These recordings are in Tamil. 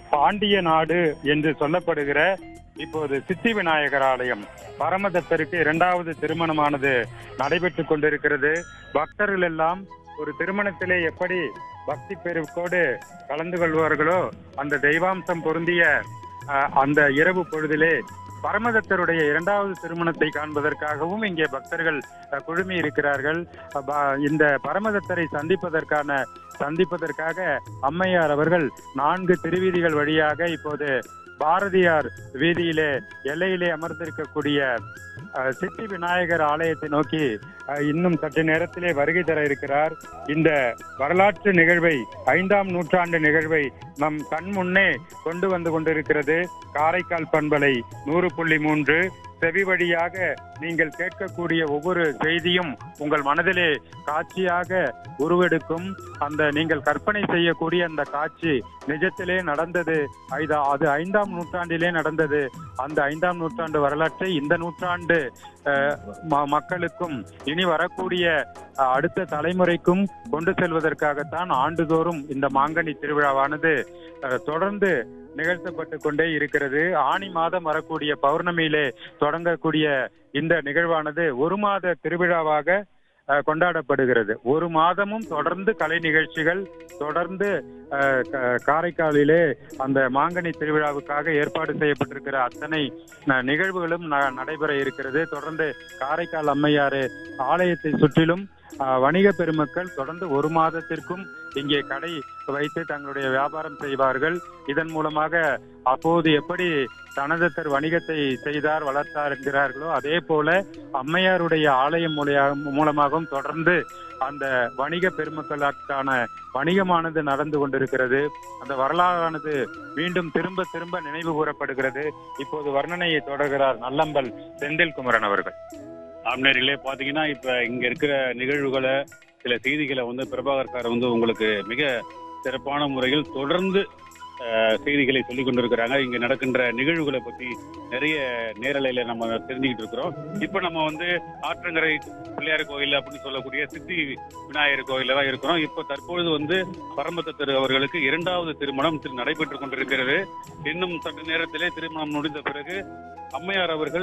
பாண்டிய நாடு என்று சொல்லப்படுகிற இப்போது சித்தி விநாயகர் ஆலயம் பரமதத்தருக்கு இரண்டாவது திருமணமானது நடைபெற்றுக் கொண்டிருக்கிறது பக்தர்கள் எல்லாம் ஒரு திருமணத்திலே எப்படி பக்தி பெருக்கோடு கலந்து கொள்வார்களோ அந்த தெய்வாம்சம் பொருந்திய அஹ், அந்த இரவு பொழுதிலே பரமதத்தருடைய இரண்டாவது திருமணத்தை காண்பதற்காகவும் இங்கே பக்தர்கள் அஹ், குழுமி இருக்கிறார்கள் அஹ், ப- இந்த பரமதத்தரை சந்திப்பதற்கான சந்திப்பதற்காக அம்மையார் அவர்கள் நான்கு திருவீதிகள் வழியாக இப்போது பாரதியார் வீதியிலே எல்லையிலே அமர்ந்திருக்கக்கூடிய அஹ், சித்தி விநாயகர் ஆலயத்தை நோக்கி அஹ், இன்னும் சற்று நேரத்திலே வருகை தர இருக்கிறார் இந்த வரலாற்று நிகழ்வை ஐந்தாம் நூற்றாண்டு நிகழ்வை நம் கண் முன்னே கொண்டு வந்து கொண்டிருக்கிறது காரைக்கால் பண்பலை நூறு புள்ளி மூன்று செவி வழியாக நீங்கள் கேட்கக்கூடிய ஒவ்வொரு செய்தியும் உங்கள் மனதிலே காட்சியாக உருவெடுக்கும் அந்த நீங்கள் கற்பனை செய்யக்கூடிய அந்த காட்சி நிஜத்திலே நடந்தது ஐதா- அது ஐந்தாம் நூற்றாண்டிலே நடந்தது அந்த ஐந்தாம் நூற்றாண்டு வரலாற்றை இந்த நூற்றாண்டு அஹ், ம- மக்களுக்கும் இனி வரக்கூடிய அஹ், அடுத்த தலைமுறைக்கும் கொண்டு செல்வதற்காகத்தான் ஆண்டுதோறும் இந்த மாங்கனி திருவிழாவானது அஹ், தொடர்ந்து நிகழ்த்தப்பட்டு கொண்டே இருக்கிறது ஆனி மாதம் வரக்கூடிய பௌர்ணமியிலே தொடங்கக்கூடிய இந்த நிகழ்வானது ஒரு மாத திருவிழாவாக அஹ், கொண்டாடப்படுகிறது ஒரு மாதமும் தொடர்ந்து கலை நிகழ்ச்சிகள் தொடர்ந்து அஹ், க- காரைக்காலிலே அந்த மாங்கனி திருவிழாவுக்காக ஏற்பாடு செய்யப்பட்டிருக்கிற அத்தனை அஹ், நிகழ்வுகளும் ந- நடைபெற இருக்கிறது தொடர்ந்து காரைக்கால் அம்மையாறு ஆலயத்தை சுற்றிலும் அஹ், வணிக பெருமக்கள் தொடர்ந்து ஒரு மாதத்திற்கும் இங்கே கடை வைத்து தங்களுடைய வியாபாரம் செய்வார்கள் இதன் மூலமாக அப்போது எப்படி தனதத்தர் வணிகத்தை செய்தார் வளர்த்தார் என்கிறார்களோ அதே போல அம்மையாருடைய ஆலயம் மூலியா- மூலமாகவும் தொடர்ந்து அந்த வணிக பெருமக்களுக்கான வணிகமானது நடந்து கொண்டிருக்கிறது அந்த வரலாறானது மீண்டும் திரும்ப திரும்ப நினைவு கூறப்படுகிறது இப்போது வர்ணனையை தொடர்கிறார் நல்லம்பல் செந்தில் குமரன் அவர்கள் ஆம்நேரிலே பாத்தீங்கன்னா இப்ப இங்க இருக்கிற நிகழ்வுகளை சில செய்திகளை வந்து பிரபாகர் சார் வந்து உங்களுக்கு மிக சிறப்பான முறையில் தொடர்ந்து அஹ், செய்திகளை சொல்லிக் கொண்டிருக்கிறாங்க இங்க நடக்கின்ற நிகழ்வுகளை பத்தி நிறைய நேரலையில நம்ம தெரிஞ்சுக்கிட்டு இருக்கிறோம் இப்ப நம்ம வந்து ஆற்றங்கரை பிள்ளையார் கோயில் அப்படின்னு சொல்லக்கூடிய சித்தி விநாயகர் கோயில்ல தான் இருக்கிறோம் இப்ப தற்பொழுது வந்து பரமதத்தர் அவர்களுக்கு இரண்டாவது திருமணம் திரு- நடைபெற்றுக் கொண்டிருக்கிறது இன்னும் சற்று நேரத்திலே திருமணம் முடிந்த பிறகு அம்மையார் அவர்கள்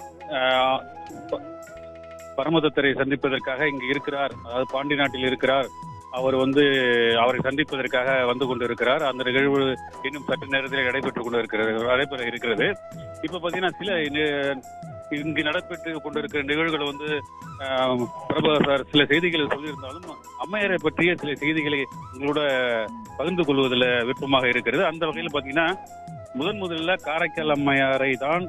அஹ், ப- பரமதத்தரை சந்திப்பதற்காக இங்கு இருக்கிறார் அதாவது பாண்டி நாட்டில் இருக்கிறார் அவர் வந்து அவரை சந்திப்பதற்காக வந்து கொண்டிருக்கிறார் அந்த நிகழ்வு இன்னும் சற்று நேரத்தில் நடைபெற்றுக் கொண்டு இருக்கிறது நடைபெற இருக்கிறது இப்ப பாத்தீங்கன்னா சில நி- இங்கு நடைபெற்று கொண்டிருக்கிற நிகழ்வுகளை வந்து ஆஹ், பிரபாகர் சார் சில செய்திகளை சொல்லியிருந்தாலும் அம்மையாரை பற்றிய சில செய்திகளை உங்களோட பகிர்ந்து கொள்வதில் விருப்பமாக இருக்கிறது அந்த வகையில் பாத்தீங்கன்னா முதன் முதல்ல காரைக்கால் அம்மையாரை தான்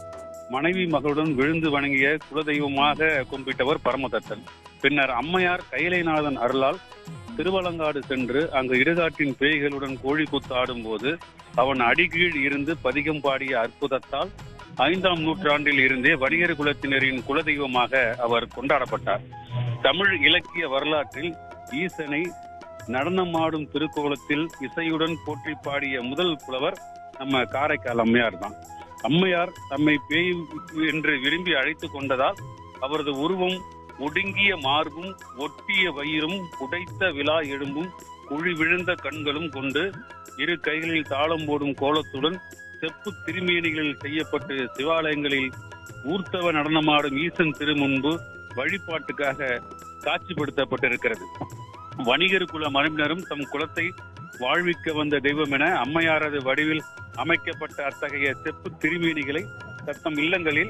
மனைவி மகளுடன் விழுந்து வணங்கிய குலதெய்வமாக கும்பிட்டவர் பரமதத்தன் பின்னர் அம்மையார் கைலைநாதன் அருளால் திருவலங்காடு சென்று அங்கு இடுகாட்டின் பேய்களுடன் கோழி கூத்தாடும் போது அவன் அடிகீழ் இருந்து பதிகம் பாடிய அற்புதத்தால் ஐந்தாம் நூற்றாண்டில் இருந்தே வணிகர் குலத்தினரின் குலதெய்வமாக அவர் கொண்டாடப்பட்டார் தமிழ் இலக்கிய வரலாற்றில் ஈசனை நடனமாடும் திருக்கோலத்தில் இசையுடன் போற்றி பாடிய முதல் புலவர் நம்ம காரைக்கால் அம்மையார் தான் அம்மையார் தம்மை பேய் என்று விரும்பி அழைத்துக் கொண்டதால் அவரது உருவம் ஒடுங்கிய மார்பும் ஒட்டிய வயிறும் உடைத்த விலா எலும்பும் குழி விழுந்த கண்களும் கொண்டு இரு கைகளில் தாளம் போடும் கோலத்துடன் செப்பு திருமேனிகளில் செய்யப்பட்டு சிவாலயங்களில் ஊர்த்தவ நடனமாடும் ஈசன் திருமுன்பு வழிபாட்டுக்காக காட்சிப்படுத்தப்பட்டிருக்கிறது வணிகர் குல மரபினரும் தம் குலத்தை வாழ்விக்க வந்த தெய்வம் என அம்மையாரது வடிவில் அமைக்கப்பட்ட அத்தகைய செப்பு திருமேனிகளை தத்தம் இல்லங்களில்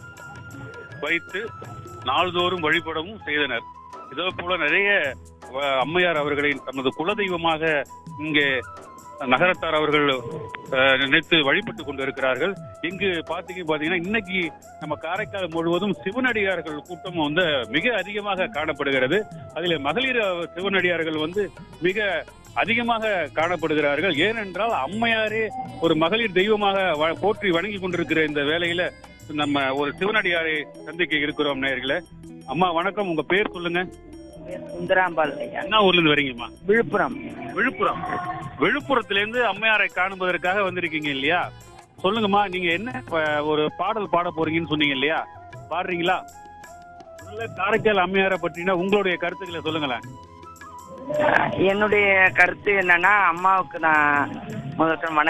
வைத்து நாள்தோறும் வழிபடவும் செய்தனர் இதே போல நிறைய அஹ், அம்மையார் அவர்களை தமது குலதெய்வமாக இங்கே நகரத்தார் அவர்கள் அஹ், நினைத்து வழிபட்டு கொண்டிருக்கிறார்கள் இங்கு பாத்தீங்க பாத்தீங்கன்னா இன்னைக்கு நம்ம காரைக்கால் முழுவதும் சிவனடியார்கள் கூட்டம் வந்து மிக அதிகமாக காணப்படுகிறது அதில் மகளிர் சிவனடியார்கள் வந்து மிக அதிகமாக காணப்படுகிறார்கள் ஏனென்றால் அம்மையாரே ஒரு மகளிர் தெய்வமாக வ- போற்றி வணங்கி கொண்டிருக்கிற இந்த வேளையில நம்ம ஒரு சிவனடியாரை சந்திக்க இருக்கிறோம் நேயர்களே அம்மா வணக்கம் உங்க பேர் சொல்லுங்க சுந்தராம்பாள் ஐயா என்ன ஊர்ல இருந்து வரீங்கம்மா விழுப்புரம் விழுப்புரம் விழுப்புரத்துல இருந்து அம்மையாரை காணுவதற்காக வந்திருக்கீங்க இல்லையா சொல்லுங்கம்மா நீங்க என்ன இப்ப ஒரு பாடல் பாட போறீங்கன்னு சொன்னீங்க இல்லையா பாடுறீங்களா முதல்ல காரைக்கால் அம்மையாரை பற்றினா உங்களுடைய கருத்துக்களை சொல்லுங்களேன் என்னுடைய கருத்து என்னன்னா அம்மாவுக்கு நான் முதல்ல வணக்கம்